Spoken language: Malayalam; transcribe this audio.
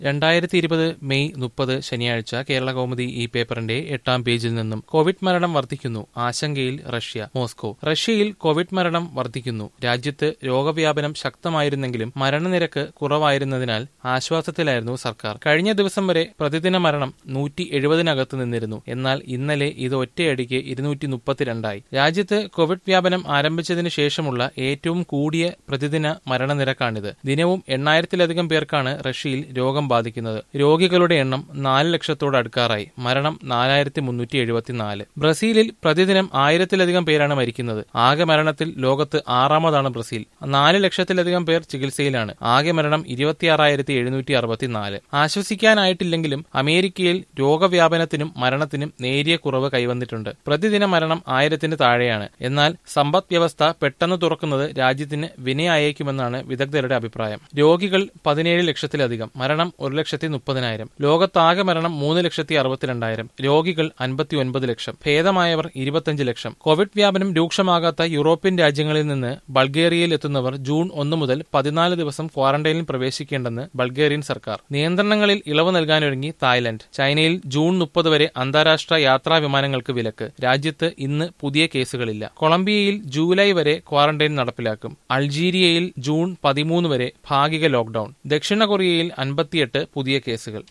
രണ്ടായിരത്തി ഇരുപത് മെയ് മുപ്പത് ശനിയാഴ്ച കേരള കൗമുദി ഈ പേപ്പറിന്റെ എട്ടാം പേജിൽ നിന്നും കോവിഡ് മരണം വർദ്ധിക്കുന്നു ആശങ്കയിൽ റഷ്യ മോസ്കോ റഷ്യയിൽ കോവിഡ് മരണം വർദ്ധിക്കുന്നു രാജ്യത്ത് രോഗവ്യാപനം ശക്തമായിരുന്നെങ്കിലും മരണനിരക്ക് കുറവായിരുന്നതിനാൽ ആശ്വാസത്തിലായിരുന്നു സർക്കാർ കഴിഞ്ഞ ദിവസം വരെ പ്രതിദിന മരണം നൂറ്റി എഴുപതിനകത്ത് നിന്നിരുന്നു എന്നാൽ ഇന്നലെ ഇത് ഒറ്റയടിക്ക് ഇരുന്നൂറ്റി മുപ്പത്തിരണ്ടായി രാജ്യത്ത് കോവിഡ് വ്യാപനം ആരംഭിച്ചതിന് ശേഷമുള്ള ഏറ്റവും കൂടിയ പ്രതിദിന മരണനിരക്കാണിത് ദിനവും എണ്ണായിരത്തിലധികം പേർക്കാണ് റഷ്യയിൽ രോഗം ബാധിക്കുന്നത് രോഗികളുടെ എണ്ണം നാല് ലക്ഷത്തോട് അടുക്കാറായി മരണം നാലായിരത്തി മുന്നൂറ്റി എഴുപത്തിനാല് ബ്രസീലിൽ പ്രതിദിനം ആയിരത്തിലധികം പേരാണ് മരിക്കുന്നത് ആകെ മരണത്തിൽ ലോകത്ത് ആറാമതാണ് ബ്രസീൽ നാല് ലക്ഷത്തിലധികം പേർ ചികിത്സയിലാണ് ആകെ മരണം ഇരുപത്തിയാറായിരത്തി എഴുന്നൂറ്റി അറുപത്തിനാല് ആശ്വസിക്കാനായിട്ടില്ലെങ്കിലും അമേരിക്കയിൽ രോഗവ്യാപനത്തിനും മരണത്തിനും നേരിയ കുറവ് കൈവന്നിട്ടുണ്ട് പ്രതിദിന മരണം ആയിരത്തിന് താഴെയാണ് എന്നാൽ സമ്പദ് വ്യവസ്ഥ പെട്ടെന്ന് തുറക്കുന്നത് രാജ്യത്തിന് വിനയായേക്കുമെന്നാണ് വിദഗ്ധരുടെ അഭിപ്രായം രോഗികൾ പതിനേഴ് ലക്ഷത്തിലധികം മരണം ഒരു ലക്ഷത്തി മുപ്പതിനായിരം ലോകത്താകെ മരണം മൂന്ന് ലക്ഷത്തി അറുപത്തിരണ്ടായിരം രോഗികൾ അൻപത്തി ഒൻപത് ലക്ഷം ഭേദമായവർ ഇരുപത്തിയഞ്ച് ലക്ഷം കോവിഡ് വ്യാപനം രൂക്ഷമാകാത്ത യൂറോപ്യൻ രാജ്യങ്ങളിൽ നിന്ന് ബൾഗേറിയയിൽ എത്തുന്നവർ ജൂൺ ഒന്ന് മുതൽ പതിനാല് ദിവസം ക്വാറന്റൈനിൽ പ്രവേശിക്കേണ്ടെന്ന് ബൾഗേറിയൻ സർക്കാർ നിയന്ത്രണങ്ങളിൽ ഇളവ് നൽകാനൊരുങ്ങി തായ്ലൻഡ് ചൈനയിൽ ജൂൺ മുപ്പത് വരെ അന്താരാഷ്ട്ര യാത്രാ വിമാനങ്ങൾക്ക് വിലക്ക് രാജ്യത്ത് ഇന്ന് പുതിയ കേസുകളില്ല കൊളംബിയയിൽ ജൂലൈ വരെ ക്വാറന്റൈൻ നടപ്പിലാക്കും അൾജീരിയയിൽ ജൂൺ പതിമൂന്ന് വരെ ഭാഗിക ലോക്ഡൌൺ ദക്ഷിണ കൊറിയയിൽ അൻപത്തിയെട്ട് പുതിയ കേസുകൾ